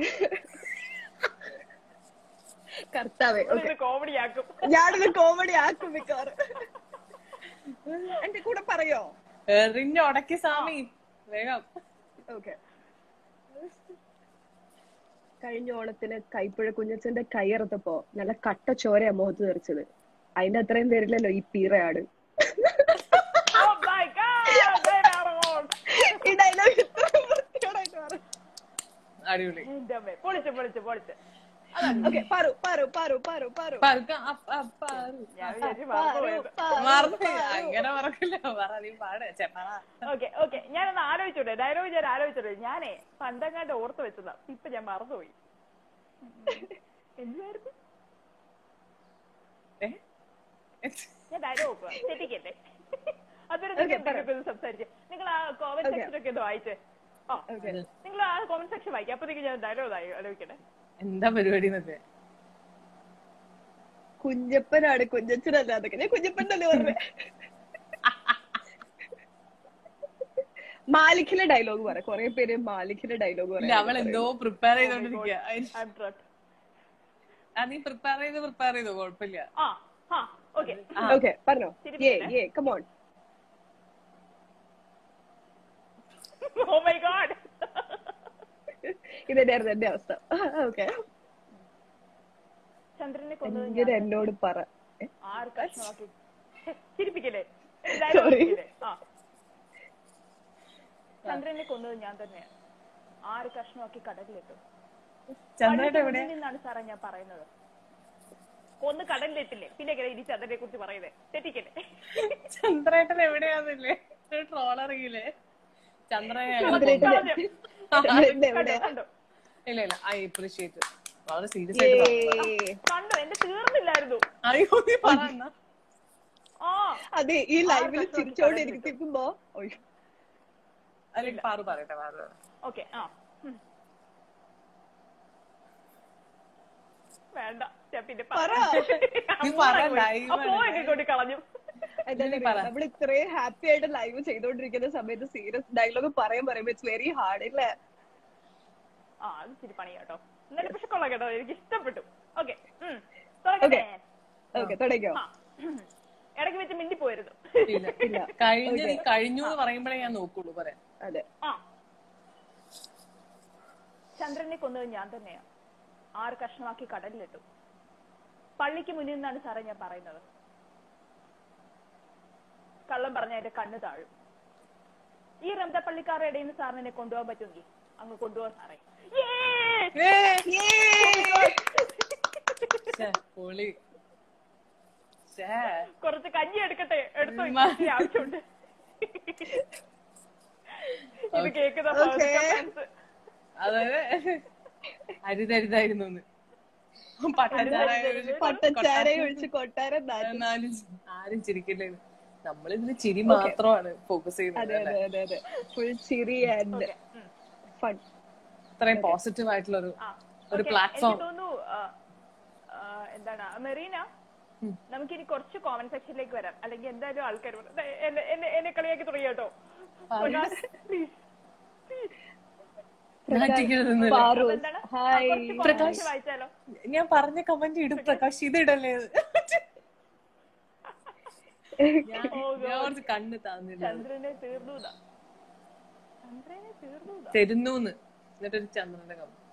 കർത്താവേ ഓക്കെ ഇത് കോമഡി ആക്കും ഞാനിത് കോമഡി ആക്കും മിക്കവാറും എന്റെ കൂടെ പറയോ എറിഞ്ഞ ഉടക്കി സ്വാമി വേഗം ഓക്കെ കഴിഞ്ഞ ഓണത്തിന് കൈപ്പുഴ കുഞ്ഞച്ചന്റെ കൈയറുത്തപ്പോ നല്ല കട്ട ചോരയാ മുഖത്ത് തെറിച്ചത് അതിന്റെ അത്രയും വരില്ലല്ലോ ഈ പീറയാട് Oh my God, they are on. ഈ ഡയലോഗ് ഇത്രയും വൃത്തിയോടായിട്ട് പറഞ്ഞു അടിപൊളി എന്റെ അമ്മേ, പൊളിച്ച് പൊളിച്ച് പൊളിച്ച് ഓക്കെ പറു പറു പറു പറു പറു പതുക്കെ അപ്പ അപ്പ ആരു. ഞാൻ വിചാരിച്ചു മറന്നു പോയത് മറന്ന് അങ്ങനെ മറക്കില്ല പറ നീ പാട് ചെ പറ ഓക്കെ ഓക്കെ ഞാനൊന്ന് ആലോചിച്ചോട്ടെ ഡയലോഗ് ഞാൻ ആലോചിച്ചോട്ടെ ഞാനേ പണ്ടങ്ങാണ്ട് ഓർത്ത് വെച്ചതാ ഇപ്പൊ ഞാൻ മറന്നുപോയി എന്തായിരുന്നു ഏ? ഞാൻ ഡയലോഗ് നോക്കുക തെറ്റിക്കല്ലേ അതൊരു Okay, പറ. സംസാരിച്ച് നിങ്ങൾ ആ കോമന്റ് Okay. സെക്ഷൻ ഒക്കെ ഒന്ന് വായിച്ചേ ആ ഓക്കെ നിങ്ങൾ ആ കോമന്റ് സെക്ഷൻ വായിക്കാം അപ്പത്തേക്ക് ഞാൻ ഡയലോഗ് ആലോചിക്കട്ടെ എന്താ പരിപാടി എന്നൊക്കെ കുഞ്ഞപ്പനാണ് കുഞ്ഞച്ചനല്ല അതൊക്കെ ഞാൻ കുഞ്ഞപ്പനല്ലേ പറഞ്ഞേ മാലിക്കിലെ ഡയലോഗ് പറ കൊറേ പേര് മാലിക്കിലെ ഡയലോഗ് ഇല്ല അവൾ എന്തോ പ്രിപ്പയർ ചെയ്തോണ്ടിരിക്കുക ഐ എം ട്രട്ട് ആ നീ പ്രിപ്പയർ ചെയ്ത് പ്രിപ്പയർ ചെയ്തോ കുഴപ്പമില്ല ആ ആ ഓക്കെ ഓക്കെ പറഞ്ഞോ ഏ ഏ കമോൺ ഓ മൈ ഗോഡ് ഇതെന്നായിരുന്നു എന്റെ അവസ്ഥ ഓക്കെ ചന്ദ്രനെ കൊന്നത് എങ്കിലും എന്നോട് പറ ഏ, ആറ് കഷ്ണമാക്കി ഛെ, ചിരിപ്പിക്കല്ലേ Sorry. ഡയലോഗ് ആ ചന്ദ്രനെ കൊന്നത് ഞാൻ തന്നെയാണ് ആറ് കഷ്ണമാക്കി കടലിലിട്ടു ചന്ദ്രേട്ട പള്ളിക്ക് എവിടെ മുന്നിൽ നിന്നാണ് സാറേ ഞാൻ പറയുന്നത് കൊന്ന് കടലിലെത്തില്ലേ പിന്നെ എങ്ങനെ ഇനി ചന്ദ്രനെ കുറിച്ച് പറയുന്നത് തെറ്റിക്കല്ലേ ചന്ദ്രേട്ടൻ എവിടെയാന്നില്ലേ ഒരു ട്രോൾ അറിയില്ലേ ചന്ദ്രനെ ചന്ദ്രേട്ടൻ കളഞ്ഞു. ചന്ദ്രന്റെ കണ്ടോ, എവിടെ കണ്ടോ ഇല്ല ഇല്ല ഐ അപ്രീഷിയേറ്റ് വളരെ സീരിയസ് ആയിട്ട് പറഞ്ഞതാ. ഏ, കണ്ടോ എന്റെ തീർന്നില്ലായിരുന്നു അയ്യോ നീ പറ എന്നാ. ആ അതെ ഈ ലൈവിൽ ചിരിച്ചോണ്ടിരിക്കുമ്പോ ഒയ്യോ, അല്ലെങ്കിൽ പാറു പറയട്ടെ പാറു പറ. ഓക്കെ ആ ഉം. വേണ്ട ഞാൻ പിന്നെ പറ. നീ പറ, live ആണ്. പോയൊക്കെ കൊണ്ട് കളഞ്ഞു എന്താ നീ പറ. നമ്മൾ ഇത്രയും ഹാപ്പി ആയിട്ട് ലൈവ് ചെയ്തോണ്ടിരിക്കുന്ന സമയത്ത് സീരിയസ് ഡയലോഗ് പറയാൻ പറയുമ്പോ ഇറ്റ്സ് വെരി ഹാർഡ് ഇല്ലേ ആ അത് ഇച്ചിരി പണി കേട്ടോ എന്നാലും പക്ഷെ കൊള്ളാം കേട്ടോ എനിക്ക് ഇഷ്ടപ്പെട്ടു ഓക്കെ തുടങ്ങട്ടെ ഓക്കെ തുടങ്ങിയോ ആ. ഇടയ്ക്ക് വെച്ച് മിണ്ടി പോയിരുന്നു ഇല്ല ഇല്ല കഴിഞ്ഞ നീ കഴിഞ്ഞു എന്ന് പറയുമ്പോഴേ ഞാൻ നോക്കുള്ളൂ പറയാൻ അതെ ആ ചന്ദ്രനെ കൊന്നത് ഞാൻ തന്നെയാ ആറ് കഷ്ണമാക്കി കടലിലിട്ടു പള്ളിക്ക് മുന്നിൽ നിന്നാണ് സാറേ ഞാൻ പറയുന്നത് കള്ളം പറഞ്ഞ എന്റെ കണ്ണ് താഴും ഈ റംദ പള്ളിക്കാരുടെ ഇടയിൽ നിന്ന് സാറിന് എന്നെ കൊണ്ടുപോകാൻ പറ്റുമെങ്കിൽ അങ്ങ് കൊണ്ടുപോകാൻ സാറേ Yay! ശ്ശേ, പൊളി ശ്ശേ. കുറച്ച് കഞ്ഞി എടുക്കട്ടെ എടുത്തു ഉമ്മ. ഇച്ചിരി ആവശ്യമുണ്ട് ഇത് Okay. കേൾക്കുന്ന Okay. fans. അതായത് അരുതരുതായിരുന്നു എന്ന് പട്ടച്ചാര പട്ടച്ചാരയും ഒഴിച്ച് കൊട്ടാരം നാട്ടി. എന്നാലും ആരും ചിരിക്കില്ലേ നമ്മളിതിന് ചിരി മാത്രമാണ് ഫോക്കസ് ചെയ്യുന്നത് അതെ അല്ലേ? അതെ അതെ അതെ ഫുൾ ചിരി ആൻഡ് Okay. ഉം. ഫൺ ഇത്രയും പോസിറ്റീവ് ആയിട്ടുള്ള ഒരു ആ. ഒരു Okay, പ്ലാറ്റ്ഫോം എനിക്ക് തോന്നുന്നു ആ, ആ, എന്താണ് മെറീന നമുക്കിനി കുറച്ച് കോമന്റ് സെക്ഷനിലേക്ക് വരാം അല്ലെങ്കിൽ എന്തായാലും ആൾക്കാർ പറയും, ദേ, എന്നെ- എന്നെ എന്നെ കളിയാക്കി തുടങ്ങി കേട്ടോ പ്ലീസ് പാറു എന്താണ് ആ, ഹായ് കുറച്ച് comment section വായിച്ചാലോ ഞാൻ പറഞ്ഞ കമന്റ് ഇടും പ്രകാശ് ഇത് ഇടല്ലേ ഞാൻ Oh ഞാൻ കുറച്ച് കണ്ണ് താന്നില്ല ചന്ദ്രനെ തീർന്നൂതാ ചന്ദ്രനെ തീർന്നൂതാ തരുന്നൂന്ന് എന്നിട്ടൊരു ചന്ദ്രന്റെ കമന്റ്